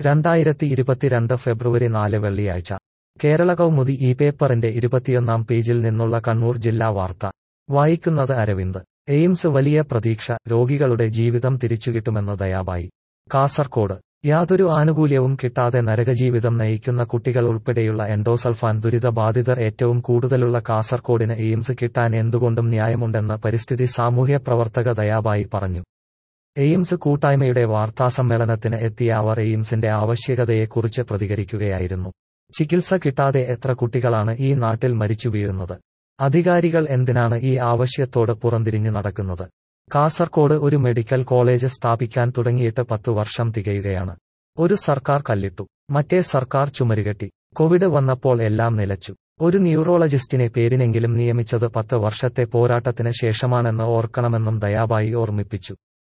രണ്ടായിരത്തി ഇരുപത്തിരണ്ട് ഫെബ്രുവരി നാല് വെള്ളിയാഴ്ച കേരള കൗമുദി ഈ പേപ്പറിന്റെ ഇരുപത്തിയൊന്നാം പേജിൽ നിന്നുള്ള കണ്ണൂർ ജില്ലാ വാർത്ത വായിക്കുന്നത് അരവിന്ദ് എയിംസ് വലിയ പ്രതീക്ഷ രോഗികളുടെ ജീവിതം തിരിച്ചുകിട്ടുമെന്ന് ദയാബായി കാസർകോട് യാതൊരു ആനുകൂല്യവും കിട്ടാതെ നരകജീവിതം നയിക്കുന്ന കുട്ടികൾ ഉൾപ്പെടെയുള്ള എൻഡോസൾഫാൻ ദുരിതബാധിതർ ഏറ്റവും കൂടുതലുള്ള കാസർകോടിന് എയിംസ് കിട്ടാൻ എന്തുകൊണ്ടും ന്യായമുണ്ടെന്ന് പരിസ്ഥിതി സാമൂഹ്യ പ്രവർത്തക ദയാബായി പറഞ്ഞു എയിംസ് കൂട്ടായ്മയുടെ വാർത്താസമ്മേളനത്തിന് എത്തിയ അവർ എയിംസിന്റെ ആവശ്യകതയെക്കുറിച്ച് പ്രതികരിക്കുകയായിരുന്നു ചികിത്സ കിട്ടാതെ എത്ര കുട്ടികളാണ് ഈ നാട്ടിൽ മരിച്ചു വീഴുന്നത് അധികാരികൾ എന്തിനാണ് ഈ ആവശ്യത്തോട് പുറംതിരിഞ്ഞു നടക്കുന്നത് കാസർകോട് ഒരു മെഡിക്കൽ കോളേജ് സ്ഥാപിക്കാൻ തുടങ്ങിയിട്ട് പത്തു വർഷം തികയുകയാണ് ഒരു സർക്കാർ കല്ലിട്ടു മറ്റേ സർക്കാർ ചുമരുകെട്ടി കോവിഡ് വന്നപ്പോൾ എല്ലാം നിലച്ചു ഒരു ന്യൂറോളജിസ്റ്റിനെ പേരിനെങ്കിലും നിയമിച്ചത് പത്ത് വർഷത്തെ പോരാട്ടത്തിന് ശേഷമാണെന്ന് ഓർക്കണമെന്നും ദയാബായി ഓർമ്മിപ്പിച്ചു